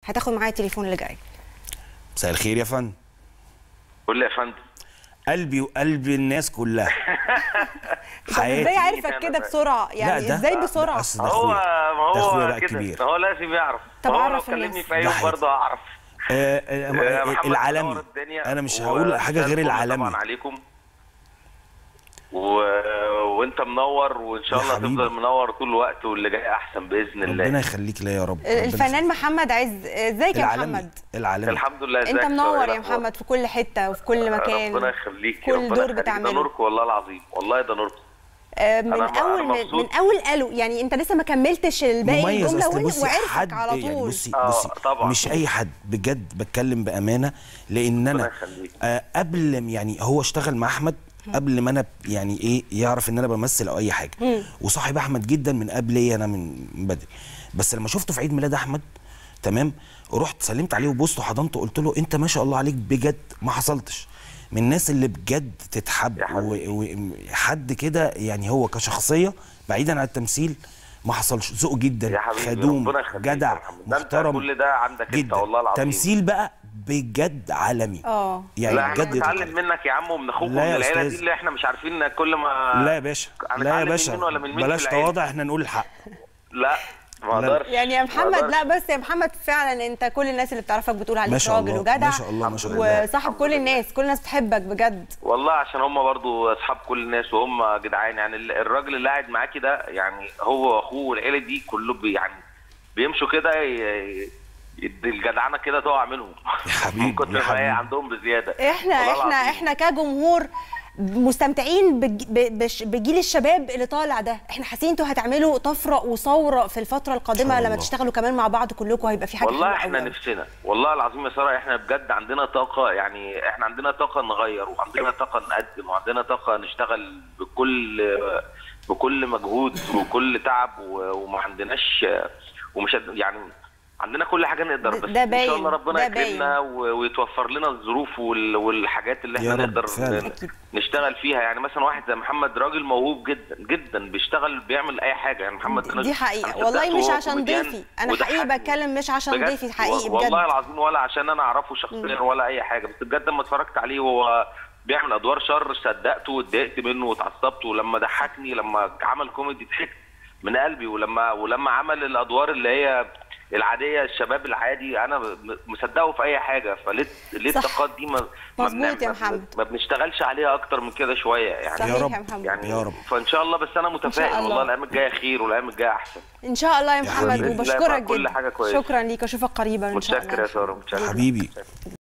هتاخد معايا التليفون اللي جاي مساء الخير يا فندم قول لي يا فندم قلبي وقلب الناس كلها طب ازاي عرفك أنا كده بقى. بسرعه يعني ده- ازاي بسرعه أصل ده هو أخويا. ما ده أخويا هو بقى كده الكبير. هو لازم يعرف طب هو لو عرف الناس. كلمني في اي ده يوم حقيقي. برضه هعرف آه، آه، آه، آه، محمد العالمي منور الدنيا انا مش و- هقول حاجه غير وأستاذ العالمي طبعا عليكم و... وانت منور وان شاء يا الله حبيبي. تفضل منور طول الوقت واللي جاي احسن باذن الله ربنا يخليك ليا يا رب ربنا الفنان محمد عز ازيك يا العالمي محمد العالمي الحمد لله انت ازيك منور سؤال يا أخبار؟ محمد في كل حته وفي كل مكان ربنا يخليك كل ربنا دور يخليك. ده بتعمله نورك والله العظيم والله ده نورك آه، من أنا م- اول أنا من, مبسوط. من اول قالوا يعني انت لسه ما كملتش الباقي مميز الجمله اصل وين- بصي وعرفك حد على طول يعني بصي آه، بصي طبعاً. مش اي حد بجد بتكلم بامانه لان ربنا انا يخليك. آه قبل م- يعني هو اشتغل مع احمد قبل ما انا يعني ايه يعرف ان انا بمثل او اي حاجه وصاحب احمد جدا من قبل انا من من بدري بس لما شفته في عيد ميلاد احمد تمام رحت سلمت عليه وبوسته وحضنته قلت له انت ما شاء الله عليك بجد ما حصلتش من الناس اللي بجد تتحب يا حبيبي. وحد كده يعني هو كشخصيه بعيدا عن التمثيل ما حصلش ذوقه جدا يا حبيبي خدوم ربنا يخليك يا جدع محمد. ده أنت محترم كل ده عندك انت جدا والله العظيم تمثيل بقى بجد عالمي اه يعني لا احنا بجد بنتعلم يتقال. منك يا عم ومن اخوك لا ومن يا العيله أستاذ. دي اللي احنا مش عارفين كل ما لا يا باشا لا يا هنتعلم باشا من مين ولا من مين في بلاش العيلة. تواضع احنا نقول الحق لا ما لا. اقدرش يعني يا ما محمد أقدرش. لا بس يا محمد فعلا انت كل الناس اللي بتعرفك بتقول عليك ما شاء راجل الله، وجدع ما شاء الله، ما شاء الله. وصاحب كل الناس كل الناس بتحبك بجد والله عشان هم برضو اصحاب كل الناس وهم جدعان يعني ال- الراجل اللي قاعد معاكي ده يعني هو واخوه والعيله دي كله بي يعني بيمشوا كده ي- ي- الجدعنه كده تقع منهم يا حبيبي، من كتر يا ما هي حبيبي. عندهم بزياده احنا والله احنا العظيم. احنا كجمهور مستمتعين بج- ب- بش- بجيل الشباب اللي طالع ده احنا حاسين انتوا هتعملوا طفره وثوره في الفتره القادمه شاء لما الله. تشتغلوا كمان مع بعض كلكم هيبقى في حاجه والله حلوة احنا أوي. نفسنا والله العظيم يا ساره احنا بجد عندنا طاقه يعني احنا عندنا طاقه نغير وعندنا طاقه نقدم وعندنا طاقه نشتغل بكل بكل مجهود وكل تعب و- وما عندناش ومش هد- يعني عندنا كل حاجه نقدر ده- بس ده ان باين، شاء الله ربنا ده باين. يكرمنا و- ويتوفر لنا الظروف وال- والحاجات اللي يا احنا رب نقدر فعلا. ن- أكيد. نشتغل فيها يعني مثلا واحد زي محمد راجل موهوب جدا جدا بيشتغل بيعمل اي حاجه يعني محمد دي راجل- حقيقه أنا والله صدقته مش وهو عشان كوميديان ضيفي انا حقيقي وضحكني. بتكلم مش عشان بجد ضيفي حقيقي و- والله بجد العظيم ولا عشان انا اعرفه شخصيا ولا اي حاجه بس بجد لما اتفرجت عليه وهو بيعمل ادوار شر صدقته واتضايقت منه واتعصبت ولما ضحكني لما عمل كوميدي ضحكت من قلبي ولما ولما عمل الادوار اللي هي العاديه الشباب العادي انا م- مصدقه في اي حاجه فليه ليه صح. الطاقات دي ما ما مظبوط بنعمل- يا ما- محمد. ما بنشتغلش عليها اكتر من كده شويه يعني صحيح يا رب. يا محمد يعني يا رب. فان شاء الله بس انا متفائل الله. والله الايام الجايه خير والايام الجايه احسن ان شاء الله يا يا محمد حبيبي. وبشكرك كل جدا حاجة كويسة. شكرا ليك اشوفك قريبا ان شاء الله متشكر يا ساره متشكر حبيبي